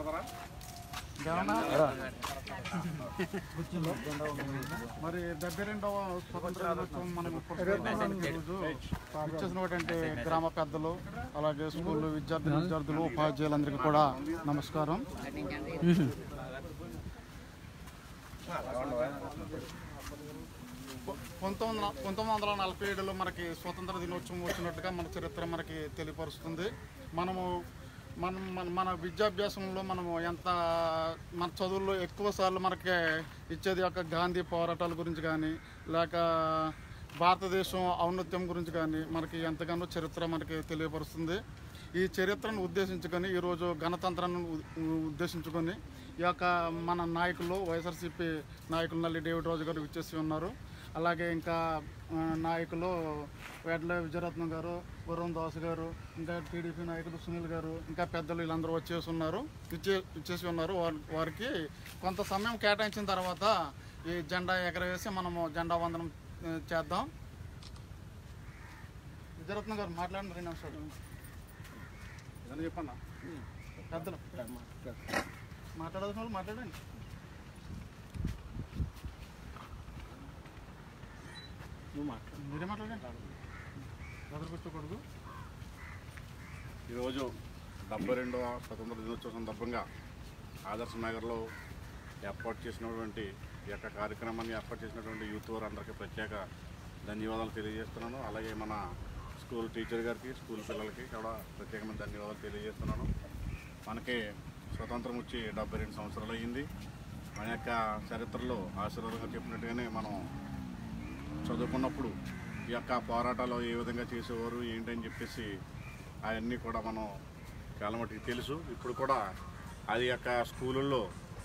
మరి డెబ్బై రెండవ స్వతంత్ర దినోత్సవం మనం పురస్కరించుకున్న రోజు ఇచ్చేసినటువంటి గ్రామ పెద్దలు అలాగే స్కూల్ విద్యార్థి విద్యార్థులు ఉపాధ్యాయులందరికీ కూడా నమస్కారం పంతొమ్మిది వ- పంతొమ్మిది వందల నలభై ఏడులో మనకి స్వతంత్ర దినోత్సవం వచ్చినట్టుగా మన చరిత్ర మనకి తెలియపరుస్తుంది మనము మనం మన మన విద్యాభ్యాసంలో మనము ఎంత మన చదువుల్లో ఎక్కువ సార్లు మనకి ఇచ్చేది ఒక గాంధీ పోరాటాల గురించి కానీ లేక భారతదేశం ఔన్నత్యం గురించి కానీ మనకి ఎంతగానో చరిత్ర మనకి తెలియపరుస్తుంది ఈ చరిత్రను ఉద్దేశించుకొని ఈరోజు గణతంత్రాన్ని ఉ- ఉద్దేశించుకొని ఈ యొక్క మన నాయకులు వైఎస్ఆర్సీపీ నాయకులు నల్లి డేవిడ్ రాజు గారు విచ్చేసి ఉన్నారు అలాగే ఇంకా ఆ, నాయకులు వేడ్ల విజయరత్నం గారు వరుణ్ దాస్ గారు ఇంకా టీడీపీ నాయకులు సునీల్ గారు ఇంకా పెద్దలు వీళ్ళందరూ వచ్చేసి ఉన్నారు ఇచ్చే ఇచ్చేసి ఉన్నారు వారి- వారికి కొంత సమయం కేటాయించిన తర్వాత ఈ జెండా ఎగరవేసి మనము జెండా వందనం ఆ, చేద్దాం విజయరత్నం గారు మాట్లాడండి రెండు నిమిషాలు ఏదైనా చెప్పన్నా పెద్దలు మాట్లాడాల్సిన వాళ్ళు మాట్లాడండి నువ్వు మాట్లాడు మీరే మాట్లాడండి ఎదురు కూర్చోకూడదు ఈరోజు డెబ్బై రెండవ స్వతంత్ర దినోత్సవ సందర్భంగా ఆదర్శ నగర్లో ఏర్పాటు చేసినటువంటి ఈ యొక్క కార్యక్రమాన్ని ఏర్పాటు చేసినటువంటి యూత్ వారందరికీ ప్రత్యేక ధన్యవాదాలు తెలియజేస్తున్నాను అలాగే మన స్కూల్ టీచర్ గారికి స్కూల్ పిల్లలకి కూడా ప్రత్యేకమైన ధన్యవాదాలు తెలియజేస్తున్నాను మనకి స్వతంత్రం వచ్చి డెబ్బై రెండు సంవత్సరాలు అయ్యింది మన యొక్క చరిత్రలో ఆశీర్వాదంగా చెప్పినట్టుగానే మనం చదువుకున్నప్పుడు ఈ యొక్క పోరాటాలు ఏ విధంగా చేసేవారు ఏంటని చెప్పేసి అవన్నీ కూడా మనం చాలా మటుకు తెలుసు ఇప్పుడు కూడా అది యొక్క స్కూళ్ళల్లో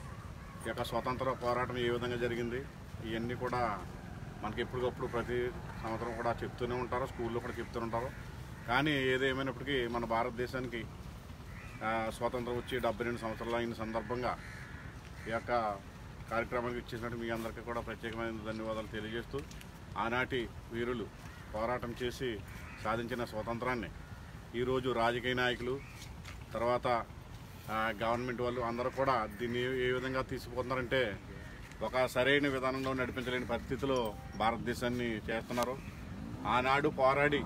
ఈ యొక్క స్వతంత్ర పోరాటం ఏ విధంగా జరిగింది ఇవన్నీ కూడా మనకి ఎప్పటికప్పుడు ప్రతి సంవత్సరం కూడా చెప్తూనే ఉంటారు స్కూల్లో కూడా చెప్తూనే ఉంటారు కానీ ఏదేమైనప్పటికీ మన భారతదేశానికి ఆ, స్వాతంత్రం వచ్చి డెబ్బై రెండు సంవత్సరాలు అయిన సందర్భంగా ఈ యొక్క కార్యక్రమానికి ఇచ్చేసినట్టు మీ అందరికీ కూడా ప్రత్యేకమైన ధన్యవాదాలు తెలియజేస్తూ ఆనాటి వీరులు పోరాటం చేసి సాధించిన స్వాతంత్రాన్ని ఈరోజు రాజకీయ నాయకులు తర్వాత ఆ, గవర్నమెంట్ వాళ్ళు అందరూ కూడా దీన్ని ఏ విధంగా తీసుకుపోతున్నారంటే ఒక సరైన విధానంలో నడిపించలేని పరిస్థితిలో భారతదేశాన్ని చేస్తున్నారు ఆనాడు పోరాడి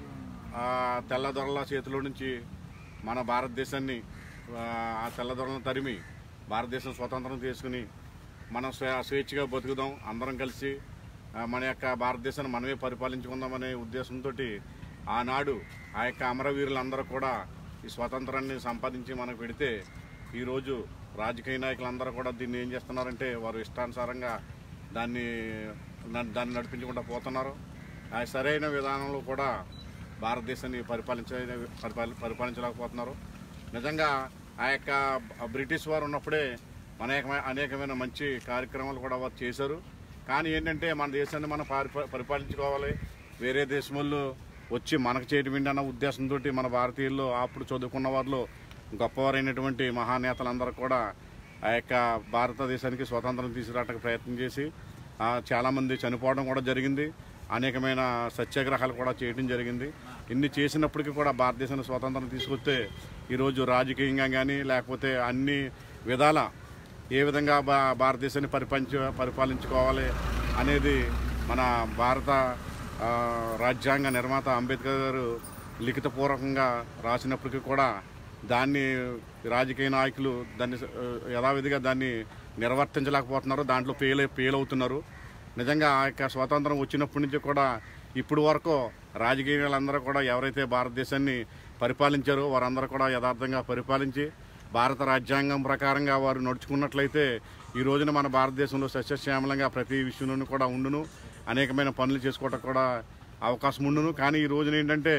ఆ తెల్లదొరల చేతిలో నుంచి మన భారతదేశాన్ని ఆ, ఆ తెల్లదొరలను తరిమి భారతదేశం స్వతంత్రం తీసుకుని మనం స్వే- స్వేచ్ఛగా బతుకుదాం అందరం కలిసి ఆ, మన యొక్క భారతదేశాన్ని మనమే పరిపాలించుకుందామనే ఉద్దేశంతో ఆనాడు ఆ యొక్క అమరవీరులందరూ కూడా ఈ స్వాతంత్రాన్ని సంపాదించి మనకు పెడితే ఈరోజు రాజకీయ నాయకులందరూ కూడా దీన్ని ఏం చేస్తున్నారంటే వారు ఇష్టానుసారంగా దాన్ని న- దాన్ని నడిపించకుండా పోతున్నారు ఆ సరైన విధానంలో కూడా భారతదేశాన్ని పరిపాలించ పరిపాలి పరిపాలించలేకపోతున్నారు నిజంగా ఆ యొక్క బ్రిటిష్ వారు ఉన్నప్పుడే అనేకమైన అనేకమైన మంచి కార్యక్రమాలు కూడా వారు చేశారు కానీ ఏంటంటే మన దేశాన్ని మనం పారి- పరిపాలించుకోవాలి వేరే దేశం వాళ్ళు వచ్చి మనకు చేయటం ఏంటి అన్న ఉద్దేశంతో మన భారతీయుల్లో అప్పుడు చదువుకున్న వారిలో గొప్పవారైనటువంటి మహానేతలందరూ కూడా ఆ యొక్క భారతదేశానికి స్వతంత్రం తీసుకురావడానికి ప్రయత్నం చేసి ఆ, చాలామంది చనిపోవడం కూడా జరిగింది అనేకమైన సత్యాగ్రహాలు కూడా చేయడం జరిగింది ఇన్ని చేసినప్పటికీ కూడా భారతదేశానికి స్వాతంత్రం తీసుకొస్తే ఈరోజు రాజకీయంగా కానీ లేకపోతే అన్ని విధాల ఏ విధంగా భా భారతదేశాన్ని పరిపాలించ పరిపాలించుకోవాలి అనేది మన భారత ఆ, రాజ్యాంగ నిర్మాత అంబేద్కర్ గారు లిఖితపూర్వకంగా రాసినప్పటికీ కూడా దాన్ని రాజకీయ నాయకులు దాన్ని ఆ, యథావిధిగా దాన్ని నిర్వర్తించలేకపోతున్నారు దాంట్లో ఫెయిల్ ఫెయిల్ అవుతున్నారు నిజంగా ఆ యొక్క స్వాతంత్రం వచ్చినప్పటి నుంచి కూడా ఇప్పుడు వరకు రాజకీయాలందరూ కూడా ఎవరైతే భారతదేశాన్ని పరిపాలించారో వారందరూ కూడా యథార్థంగా పరిపాలించి భారత రాజ్యాంగం ప్రకారంగా వారు నడుచుకున్నట్లయితే ఈ రోజున మన భారతదేశంలో సస్యశ్యామలంగా ప్రతి విషయంలోనూ కూడా ఉండును అనేకమైన పనులు చేసుకోవటం కూడా అవకాశం ఉండును కానీ ఈ రోజున ఏంటంటే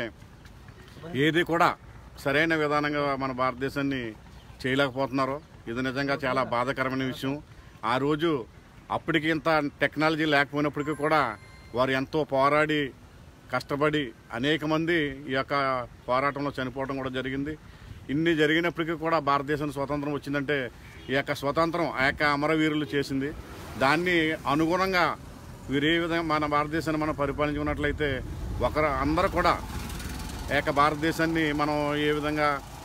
ఏది కూడా సరైన విధానంగా మన భారతదేశాన్ని చేయలేకపోతున్నారు ఇది నిజంగా చాలా బాధాకరమైన విషయం ఆ రోజు అప్పటికి ఇంత టెక్నాలజీ లేకపోయినప్పటికీ కూడా వారు ఎంతో పోరాడి కష్టపడి అనేక మంది ఈ యొక్క పోరాటంలో చనిపోవడం కూడా జరిగింది ఇన్ని జరిగినప్పటికీ కూడా భారతదేశం స్వతంత్రం వచ్చిందంటే ఈ యొక్క స్వతంత్రం ఆ యొక్క అమరవీరులు చేసింది దాన్ని అనుగుణంగా వీరు ఏ విధంగా మన భారతదేశాన్ని మనం పరిపాలించుకున్నట్లయితే ఒకరు అందరూ కూడా ఏక భారతదేశాన్ని మనం ఏ విధంగా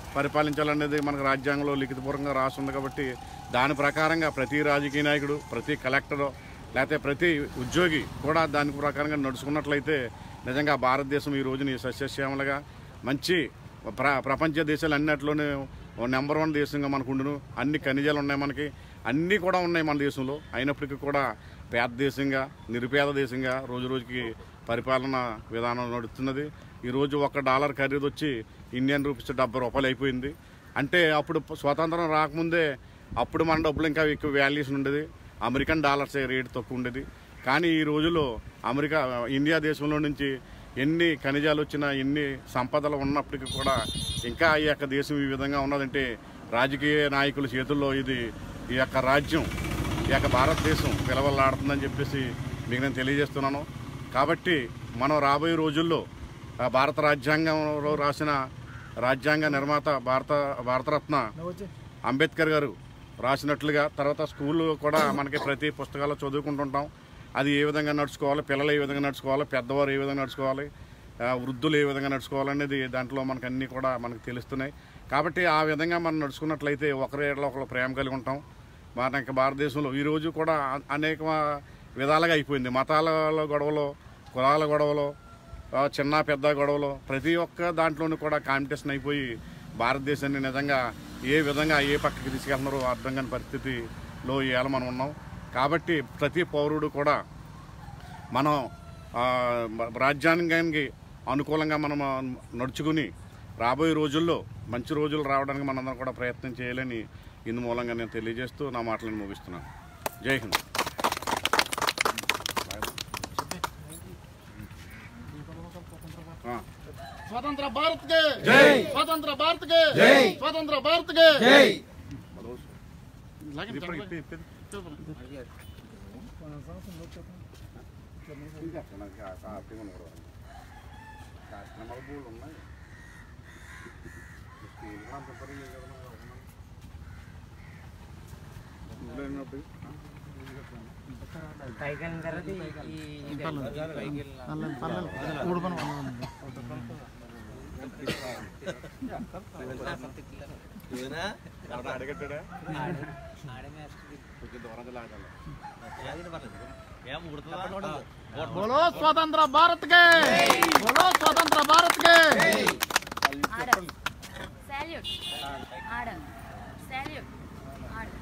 పరిపాలించాలనేది మనకు రాజ్యాంగంలో లిఖితపూర్వకంగా రాస్తుంది కాబట్టి దాని ప్రకారంగా ప్రతి రాజకీయ నాయకుడు ప్రతి కలెక్టరు లేకపోతే ప్రతి ఉద్యోగి కూడా దాని ప్రకారంగా నడుచుకున్నట్లయితే నిజంగా భారతదేశం ఈ రోజున ఈ సస్యశ్యామలుగా మంచి ప్ర ప్రపంచ దేశాలు అన్నిటిలోనే నెంబర్ వన్ దేశంగా మనకు ఉండును అన్ని ఖనిజాలు ఉన్నాయి మనకి అన్నీ కూడా ఉన్నాయి మన దేశంలో అయినప్పటికీ కూడా పేద దేశంగా నిరుపేద దేశంగా రోజు రోజుకి పరిపాలన విధానం నడుస్తున్నది ఈరోజు ఒక డాలర్ ఖరీదు వచ్చి ఇండియన్ రూపీస్ డెబ్బై రూపాయలు అయిపోయింది అంటే అప్పుడు స్వాతంత్రం రాకముందే అప్పుడు మన డబ్బులు ఇంకా ఎక్కువ వాల్యూషన్ ఉండేది అమెరికన్ డాలర్స్ రేటు తక్కువ ఉండేది కానీ ఈ రోజుల్లో అమెరికా ఇండియా దేశంలో నుంచి ఎన్ని ఖనిజాలు వచ్చినా ఎన్ని సంపదలు ఉన్నప్పటికీ కూడా ఇంకా ఈ యొక్క దేశం ఈ విధంగా ఉన్నదంటే రాజకీయ నాయకుల చేతుల్లో ఇది ఈ యొక్క రాజ్యం ఈ యొక్క భారతదేశం పిలవలాడుతుందని చెప్పేసి మీకు నేను తెలియజేస్తున్నాను కాబట్టి మనం రాబోయే రోజుల్లో ఆ భారత రాజ్యాంగంలో రాసిన రాజ్యాంగ నిర్మాత భారత భారతరత్న అంబేద్కర్ గారు రాసినట్లుగా తర్వాత స్కూల్లో కూడా మనకి ప్రతి పుస్తకాలు చదువుకుంటుంటాం అది ఏ విధంగా నడుచుకోవాలి పిల్లలు ఏ విధంగా నడుచుకోవాలి పెద్దవారు ఏ విధంగా నడుచుకోవాలి ఆ, వృద్ధులు ఏ విధంగా నడుచుకోవాలనేది దాంట్లో మనకు అన్నీ కూడా మనకు తెలుస్తున్నాయి కాబట్టి ఆ విధంగా మనం నడుచుకున్నట్లయితే ఒకరి ఏళ్ళ ఒకరు ప్రేమ కలిగి ఉంటాం మనకి భారతదేశంలో ఈరోజు కూడా అ- అనేక విధాలుగా అయిపోయింది మతాల గొడవలు కులాల గొడవలు ఆ, చిన్న పెద్ద గొడవలు ప్రతి ఒక్క దాంట్లోనూ కూడా కాంపిటీషన్ అయిపోయి భారతదేశాన్ని నిజంగా ఏ విధంగా ఏ పక్కకి తీసుకెళ్తున్నారో అర్థం కాని పరిస్థితిలో ఇవాళ మనం ఉన్నాం కాబట్టి ప్రతి పౌరుడు కూడా మనం ఆ, రాజ్యాంగానికి అనుకూలంగా మనం నడుచుకుని రాబోయే రోజుల్లో మంచి రోజులు రావడానికి మనందరం కూడా ప్రయత్నం చేయాలని ఇందు మూలంగా నేను తెలియజేస్తూ నా మాటలను ముగిస్తున్నాను జై హింద్ ఆ. స్వతంత్ర భారత్ కే స్వతంత్ర భారత్ కే స్వతంత్ర భారత్ కే ఇలాగే ఇప్పుడు జనరల్ ఇప్పి- ఇప్పి- ఇది అక్కడ నాకు ఆ- ఆ అట్టిగా ఉంది కూడా. కాసిన మగపూలు ఉన్నాయి స్కూల్ కూడా అంత పని లేదు కదా మనకు అవసరం. స్కూల్లో ఎన్నప్పుడు? పైకి వెళ్ళిన తర్వాత ఈ- ఈ ఇది పైకి వెళ్ళిన పల్లెలు పల్లెలు ఊడుకొని ఉన్నాం ఎవడో అడగట్టాడా ఆడే మేస్తుంది. కొంచెం దూరంగా లాగాలి बोलो स्वतंत्र भारत के बोलो स्वतंत्र भारत के order salute order salute order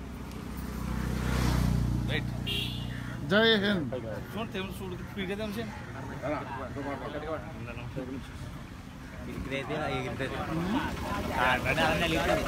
जय हिंद రా, ఇంకో మాట మాట్లాడు. ఎగిరితే ఎగిరితే కారణం అలా నలిగుతుంది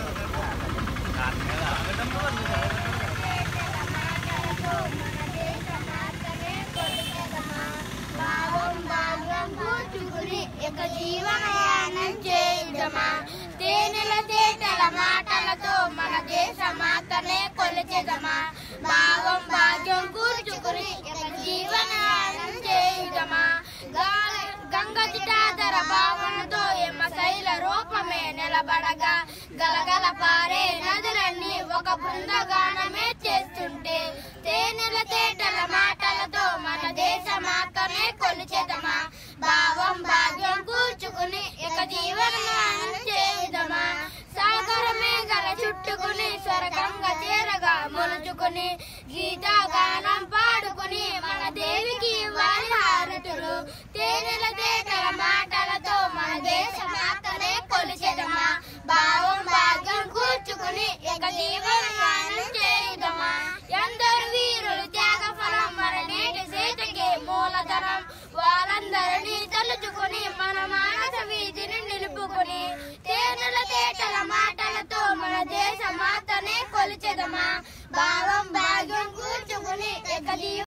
భావం భాగ్యం కూర్చుకుని ఇక జీవనయానం చేయుదమా తేనెల తేటల మాటలతో మన దేశ మాతనే కొలిచెదమా భావం భాగ్యం కూర్చుకుని ఇక జీవనయానం చేయుదమా గా- గంగ చిటాధర భావనతో ఎమ్మ శైల రూపమే నిలబడగా గలగల పారే నదులన్నీ ఒక బృందగానమే చేస్తుంటే తేనెల తేటల మాటలతో మన దేశ మాతనే కొలిచెదమా భావం భాగ్యం కూర్చుకుని ఇక జీవనమానం చేయుదమా సాగర మేఘల చుట్టుకుని స్వర్గంగ తీరగా మొలుచుకుని గీతా గానం పాడుకుని మన దేవికి వారి హారతులు తేనెల తేటల మాటలతో మన దేశ మాతనే కొలిచెదమా భావం భాగ్యం కూర్చుకుని ఇక జీవనమానం చేయుదమా ఎందరు వీరులు త్యాగ ఫలం మన నేటి సీతకి మూలధనం వారందరినీ తలుచుకుని మన మానస వీధిని నిలుపుకుని తేనెల తేటల మాటలతో మన దేశ మాతనే కొలిచెదమా భావం భాగ్యం కూర్చుకుని ఇక జీవ